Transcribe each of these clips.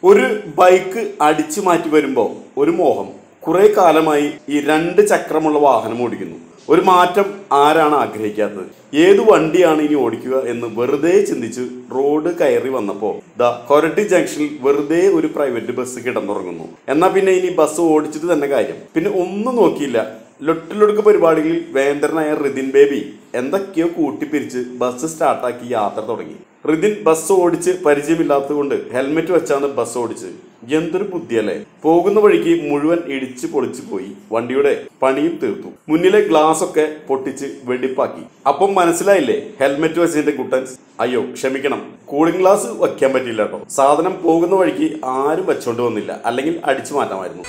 ഒരു ബൈക്ക് അടിച്ചു മാറ്റി വരുമ്പോൾ ഒരു മോഹം കുറെ കാലമായി ഈ രണ്ട് ചക്രമുള്ള വാഹനം ഓടിക്കുന്നു ഒരു മാറ്റം ആരാണ് ആഗ്രഹിക്കാത്തത് ഏത് വണ്ടിയാണ് ഇനി ഓടിക്കുക എന്ന് വെറുതെ ചിന്തിച്ച് റോഡ് കയറി വന്നപ്പോ ദാ കൊരട്ടി ജംഗ്ഷനിൽ വെറുതെ ഒരു പ്രൈവറ്റ് ബസ് കിടന്നുറങ്ങുന്നു എന്നാ പിന്നെ ഇനി ബസ് ഓടിച്ചിട്ട് തന്നെ കാര്യം പിന്നെ ഒന്നും നോക്കിയില്ല ലൊട്ടിലൊടുക്ക് പരിപാടികളിൽ വേന്ദ്രനായ റിതിൻ ബേബി എന്തൊക്കെയോ കൂട്ടിപ്പിരിച്ച് ബസ് സ്റ്റാർട്ടാക്കി യാത്ര തുടങ്ങി റിതിൻ ബസ് ഓടിച്ച് പരിചയമില്ലാത്തതുകൊണ്ട് ഹെൽമെറ്റ് വെച്ചാണ് ബസ് ഓടിച്ചത് എന്തൊരു ബുദ്ധിയല്ലേ പോകുന്ന വഴിക്ക് മുഴുവൻ ഇടിച്ച് പൊളിച്ചു പോയി വണ്ടിയുടെ പണിയും തീർത്തു മുന്നിലെ ഗ്ലാസ് ഒക്കെ പൊട്ടിച്ച് വെടിപ്പാക്കി അപ്പം മനസ്സിലായില്ലേ ഹെൽമെറ്റ് വെച്ചതിന്റെ കുട്ടൻസ് അയ്യോ ക്ഷമിക്കണം കൂളിംഗ് ഗ്ലാസ് വെക്കാൻ പറ്റില്ല കേട്ടോ സാധനം പോകുന്ന വഴിക്ക് ആരും വെച്ചോണ്ട് വന്നില്ല അല്ലെങ്കിൽ അടിച്ചു മാറ്റാമായിരുന്നു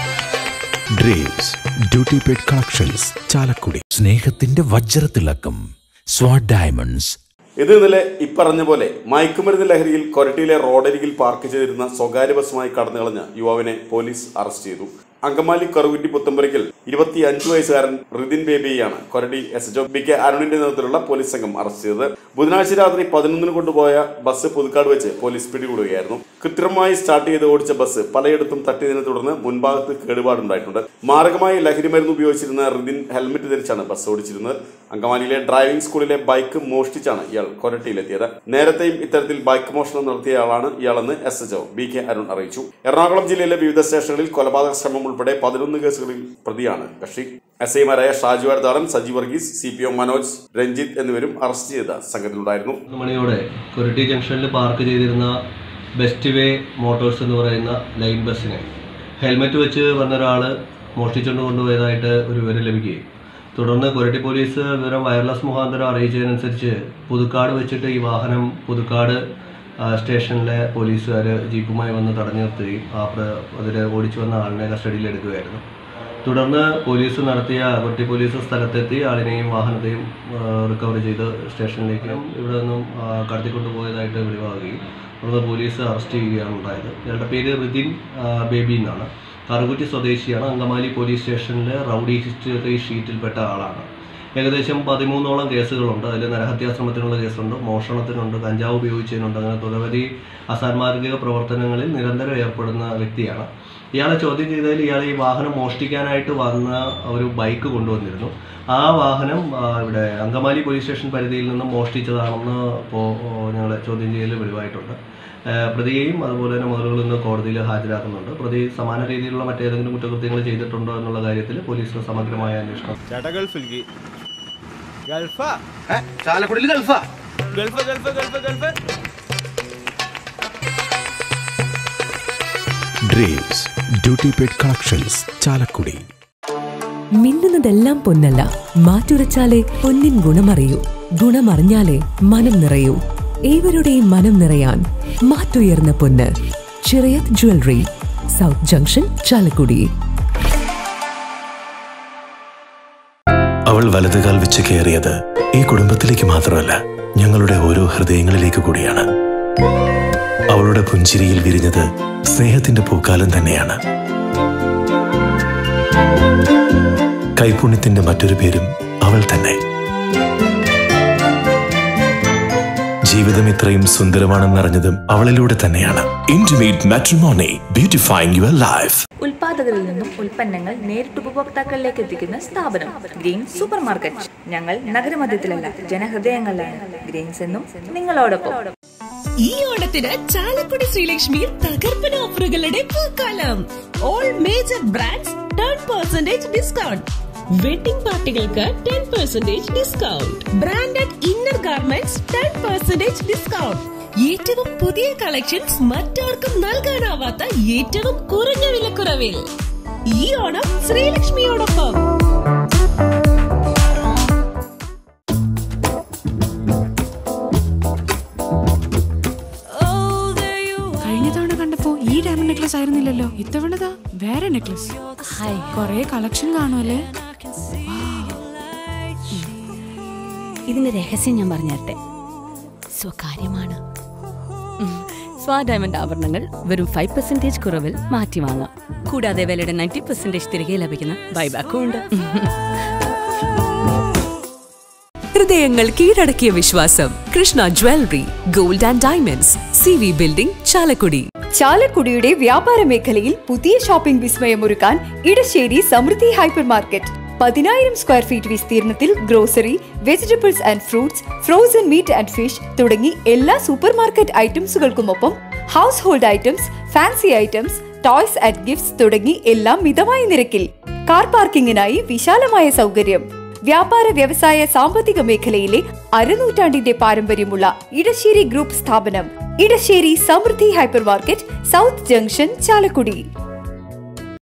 dreams duty paid collections Chalakudy സ്നേഹത്തിന്റെ വജ്രത്തിളക്കം സ്വാഡ് ഡയമണ്ട്സ് ഇത് ഇന്നലെ ഇപ്പറഞ്ഞ പോലെ മയക്കുമരുന്ന് ലഹരിയിൽ കൊരട്ടിയിലെ റോഡരികിൽ പാർക്ക് ചെയ്തിരുന്ന സ്വകാര്യ ബസ്സുമായി കടന്നു കളഞ്ഞ യുവാവിനെ പോലീസ് അറസ്റ്റ് ചെയ്തു അങ്കമാലി കറുകുറ്റി പുത്തമ്പരയ്ക്കൽ ഇരുപത്തി അഞ്ച് വയസ്സുകാരൻ റിതിൻ ബേബിയെയാണ് Koratty S H B K അരുണിന്റെ നേതൃത്വത്തിലുള്ള പോലീസ് സംഘം അറസ്റ്റ് ചെയ്തത് ബുധനാഴ്ച രാത്രി പതിനൊന്നിന് കൊണ്ടുപോയ ബസ് പുതുക്കാട് വെച്ച് പോലീസ് പിടികൂടുകയായിരുന്നു കൃത്രിമമായി സ്റ്റാർട്ട് ചെയ്ത് ഓടിച്ച ബസ് പലയിടത്തും തട്ടിയതിനെ തുടർന്ന് മുൻഭാഗത്ത് കേടുപാടുണ്ടായിട്ടുണ്ട് മാരകമായി ലഹരി മരുന്ന് ഉപയോഗിച്ചിരുന്ന റിതിൻ ഹെൽമെറ്റ് ധരിച്ചാണ് ബസ് ഓടിച്ചിരുന്നത് അങ്കമാലിയിലെ ഡ്രൈവിംഗ് സ്കൂളിലെ ബൈക്ക് മോഷ്ടിച്ചാണ് ഇയാൾ കൊരട്ടിയിലെത്തിയത് നേരത്തെയും ഇത്തരത്തിൽ ബൈക്ക് മോഷണം നടത്തിയയാളാണ് ഇയാളെന്ന് S H B K Arun അറിയിച്ചു എറണാകുളം ജില്ലയിലെ വിവിധ സ്റ്റേഷനുകളിൽ കൊലപാതക ശ്രമം ഉൾപ്പെടെ പതിനൊന്ന് കേസുകളിൽ പ്രതിയാണ് കക്ഷി എസ് ഐമാരായ ഷാജു അർദാടൻ Saji Varghese C P O Manoj Ranjith എന്നിവരും അറസ്റ്റ് ചെയ്ത സംഘത്തിലുണ്ടായിരുന്നു പത്ത് മണിയോടെ കുരട്ടി ജംഗ്ഷനിൽ പാർക്ക് ചെയ്തിരുന്ന ബെസ്റ്റ് വേ മോട്ടോഴ്സ് എന്ന് പറയുന്ന ലൈൻ ബസ്സിനെ ഹെൽമെറ്റ് വെച്ച് വന്ന ഒരാൾ മോഷ്ടിച്ചുകൊണ്ട് കൊണ്ടുപോയതായിട്ട് ഒരു വിവരം ലഭിക്കുകയും തുടർന്ന് കുരട്ടി പോലീസ് വിവരം വയർലെസ് മുഖാന്തരം അറിയിച്ചതിനനുസരിച്ച് പുതുക്കാട് വെച്ചിട്ട് ഈ വാഹനം പുതുക്കാട് ആ, സ്റ്റേഷനിലെ പോലീസുകാർ ജീപ്പുമായി വന്ന് തടഞ്ഞു നിർത്തുകയും ആ അതിൽ ഓടിച്ചു വന്ന ആളിനെ കസ്റ്റഡിയിൽ എടുക്കുകയായിരുന്നു തുടർന്ന് പോലീസ് നടത്തിയ കൊട്ടി പോലീസ് സ്ഥലത്തെത്തി ആളിനെയും വാഹനത്തെയും റിക്കവർ ചെയ്ത് സ്റ്റേഷനിലേക്കും ഇവിടെ നിന്നും ആ, കടത്തിക്കൊണ്ടുപോയതായിട്ട് വെളിവാകുകയും തുടർന്ന് പോലീസ് അറസ്റ്റ് ചെയ്യുകയാണ് ഉണ്ടായത് ഇയാളുടെ പേര് റിതിൻ ആ, ബേബി എന്നാണ് കറുകുറ്റി സ്വദേശിയാണ് അങ്കമാലി പോലീസ് സ്റ്റേഷനിലെ റൗഡി ഹിസ്റ്ററി ഷീറ്റിൽപ്പെട്ട ആളാണ് ഏകദേശം പതിമൂന്നോളം കേസുകളുണ്ട് അതിൽ നരഹത്യാശ്രമത്തിനുള്ള കേസുണ്ട് മോഷണത്തിനുണ്ട് കഞ്ചാവ് ഉപയോഗിച്ചതിനുണ്ട് അങ്ങനെ നിരവധി അസാൻമാർഗിക പ്രവർത്തനങ്ങളിൽ നിരന്തരം ഏർപ്പെടുന്ന വ്യക്തിയാണ് ഇയാളെ ചോദ്യം ചെയ്തതിൽ ഇയാൾ ഈ വാഹനം മോഷ്ടിക്കാനായിട്ട് വന്ന ഒരു ബൈക്ക് കൊണ്ടുവന്നിരുന്നു ആ വാഹനം ആ, ഇവിടെ അങ്കമാലി പോലീസ് സ്റ്റേഷൻ പരിധിയിൽ നിന്നും മോഷ്ടിച്ചതാണെന്ന് ഇപ്പോൾ ഞങ്ങൾ ചോദ്യം ചെയ്യൽ വെളിവായിട്ടുണ്ട് ആ, പ്രതിയെയും അതുപോലെ തന്നെ മുതലുകളിൽ നിന്ന് കോടതിയിൽ ഹാജരാക്കുന്നുണ്ട് പ്രതി സമാന രീതിയിലുള്ള മറ്റേതെങ്കിലും കുറ്റകൃത്യങ്ങൾ ചെയ്തിട്ടുണ്ടോ എന്നുള്ള കാര്യത്തിൽ പോലീസിന് സമഗ്രമായ അന്വേഷണം ചേട്ടാ ഗൾഫിലേക്ക് ഗൾഫാ ചാലക്കുടിയിൽ ഗൾഫാ gulf gulf gulf gulf dreams duty paid collections Chalakudy മിന്നുന്നതെല്ലാം പൊന്നല്ല മാറ്റുരച്ചാലേ പൊന്നിൻ ഗുണമറിയൂ ഗുണമറിഞ്ഞാലേ മനം നിറയൂ ഏവരുടെയും മനം നിറയാൻ മാറ്റുയർന്ന പൊന്ന് Chirayath jewellery south junction Chalakudy അവൾ വലതുകാൽ വെച്ച് കയറിയത് ഈ കുടുംബത്തിലേക്ക് മാത്രമല്ല ഞങ്ങളുടെ ഓരോ ഹൃദയങ്ങളിലേക്ക് കൂടിയാണ് അവളുടെ പുഞ്ചിരിയിൽ വിരിഞ്ഞത് സ്നേഹത്തിന്റെ പൂക്കാലം തന്നെയാണ് കൈപുണ്യത്തിന്റെ മറ്റൊരു പേരും അവൾ തന്നെ ജീവിതം ഇത്രയും സുന്ദരമാണെന്നറിഞ്ഞതും അവളിലൂടെ തന്നെയാണ് intimate matrimony beautifying your life ഉൽപാദകരിൽ നിന്നും ഉൽപ്പന്നങ്ങൾ നേരിട്ട് ഉപഭോക്താക്കളിലേക്ക് എത്തിക്കുന്ന സ്ഥാപനം ഗ്രീൻ സൂപ്പർ മാർക്കറ്റ് ഞങ്ങൾ നഗരമധ്യത്തിലല്ല ജനഹൃദയങ്ങളിലാണ് ഗ്രീൻസ് എന്നും നിങ്ങളോടൊപ്പം ഈ ഓണത്തിന് ചാലക്കുടി ശ്രീലക്ഷ്മിയിൽ തകർപ്പൻ ഓഫറുകളുടെ പൂക്കാലം all major brands ten percentage discount wedding പാർട്ടികൾക്ക് ten percentage discount branded inner garments ten percentage discount ഏറ്റവും പുതിയ കളക്ഷൻസ് മറ്റാർക്കും നൽകാനാവാത്ത ഏറ്റവും കുറഞ്ഞ വിലക്കുറവിൽ ഈ ഓണം ശ്രീലക്ഷ്മിയോടൊപ്പം കഴിഞ്ഞ തവണ കണ്ടപ്പോ ഈ ഡയമണ്ട് നെക്ലസ് ആയിരുന്നില്ലല്ലോ ഇത്തവണതാ വേറെ നെക്ലസ് കൊറേ കളക്ഷൻ കാണുമല്ലേ ഇതിന്റെ രഹസ്യം ഞാൻ പറഞ്ഞുതരട്ടെ സ്വകാര്യമാണ് സ്വാ ഡയമണ്ട് ആഭരണങ്ങൾ വെറും ഫൈവ് പെർസെന്റേജ് കുറവിൽ മാറ്റി വാങ്ങാം കൂടാതെ വിലയുടെ നയൻറ്റി പെർസെന്റേജ് തിരികെ ലഭിക്കുന്ന ബൈബാക്കും ഉണ്ട് ഹൃദയങ്ങൾ കീഴടക്കിയ വിശ്വാസം Krishna jewellery gold and diamonds C V building Chalakudy ചാലക്കുടിയുടെ വ്യാപാര മേഖലയിൽ പുതിയ ഷോപ്പിംഗ് വിസ്മയമൊരുക്കാൻ ഇടശ്ശേരി സമൃദ്ധി ഹൈപ്പർ മാർക്കറ്റ് പതിനായിരം സ്ക്വയർ ഫീറ്റ് വിസ്തീർണത്തിൽ grocery vegetables and fruits frozen meat and fish തുടങ്ങി എല്ലാ സൂപ്പർ മാർക്കറ്റ് ഐറ്റംസുകൾക്കുമൊപ്പം household items fancy items toys and gifts തുടങ്ങി എല്ലാം മിതമായ നിരക്കിൽ കാർ പാർക്കിങ്ങിനായി വിശാലമായ സൗകര്യം വ്യാപാര വ്യവസായ സാമ്പത്തിക മേഖലയിലെ അരനൂറ്റാണ്ടിന്റെ പാരമ്പര്യമുള്ള ഇടശ്ശേരി ഗ്രൂപ്പ് സ്ഥാപനം Edassery Samruddhi hyper market south junction Chalakudy